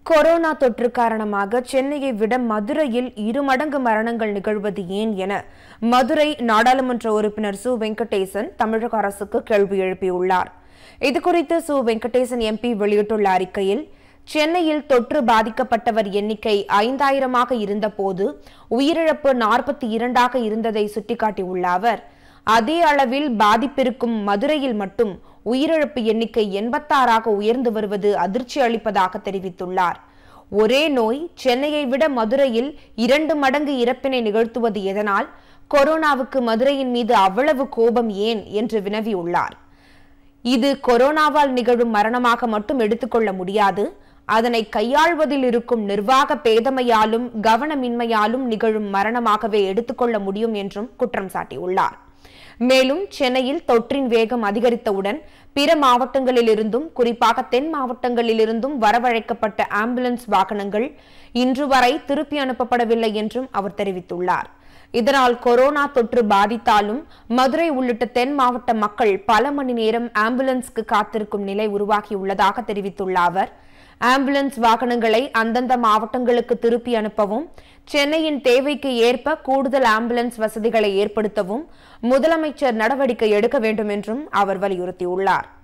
corona தொற்று காரணமாக சென்னையை விட மதுரையில் இரு மடங்கு மரணங்கள் நிகழ்வது ஏன் என மதுரை நாடாளுமன்ற உறுப்பினர் சு வெங்கடேசன் தமிழக அரசுக்கு கேள்வி எழுப்பியுள்ளார் இதுகுறித்து சு வெங்கடேசன் எம்பி வெளியிட்டுள்ள அறிக்கையில் சென்னையில் தொற்று பாதிக்கப்பட்டவர் எண்ணிக்கை ஐந்தாயிரமாக இருந்தபோது உயிரிழப்பு நாற்பத்தி இரண்டாக இருந்ததை சுட்டிக்காட்டியுள்ள அவர் அதே அளவில் பாதிப்பிருக்கும் மதுரையில் மட்டும் உயிரிழப்பு எண்ணிக்கை எண்பத்தாறாக உயர்ந்து வருவது அதிர்ச்சி அளிப்பதாக தெரிவித்துள்ளார் ஒரே நோய் சென்னையை விட மதுரையில் இரண்டு மடங்கு இறப்பினை நிகழ்த்துவது எதனால் கொரோனாவுக்கு மதுரையின் மீது அவ்வளவு கோபம் ஏன் என்று வினவியுள்ளார் இது கொரோனாவால் நிகழும் மரணமாக மட்டும் எடுத்துக்கொள்ள முடியாது அதனை கையாள்வதில் இருக்கும் நிர்வாக பேதமையாலும் கவனமின்மையாலும் நிகழும் மரணமாகவே எடுத்துக்கொள்ள முடியும் என்றும் குற்றம் சாட்டியுள்ளார் மேலும் சென்னையில் தொற்றின் வேகம் அதிகரித்தவுடன் பிற மாவட்டங்களிலிருந்தும் குறிப்பாக தென் மாவட்டங்களிலிருந்தும் வரவழைக்கப்பட்ட ஆம்புலன்ஸ் வாகனங்கள் இன்று வரை திருப்பி அனுப்பப்படவில்லை என்றும் அவர் தெரிவித்துள்ளார் இதனால் கொரோனா தொற்று பாதித்தாலும் மதுரை உள்ளிட்ட தென் மாவட்ட மக்கள் பல மணி நேரம் ஆம்புலன்ஸ்க்கு காத்திருக்கும் நிலை உருவாகியுள்ளதாக தெரிவித்துள்ள அவர் ஆம்புலன்ஸ் வாகனங்களை அந்தந்த மாவட்டங்களுக்கு திருப்பி அனுப்பவும் சென்னையின் தேவைக்கு ஏற்ப கூடுதல் ஆம்புலன்ஸ் வசதிகளை ஏற்படுத்தவும் முதலமைச்சர் நடவடிக்கை எடுக்க வேண்டும் என்றும் அவர் வலியுறுத்தியுள்ளார்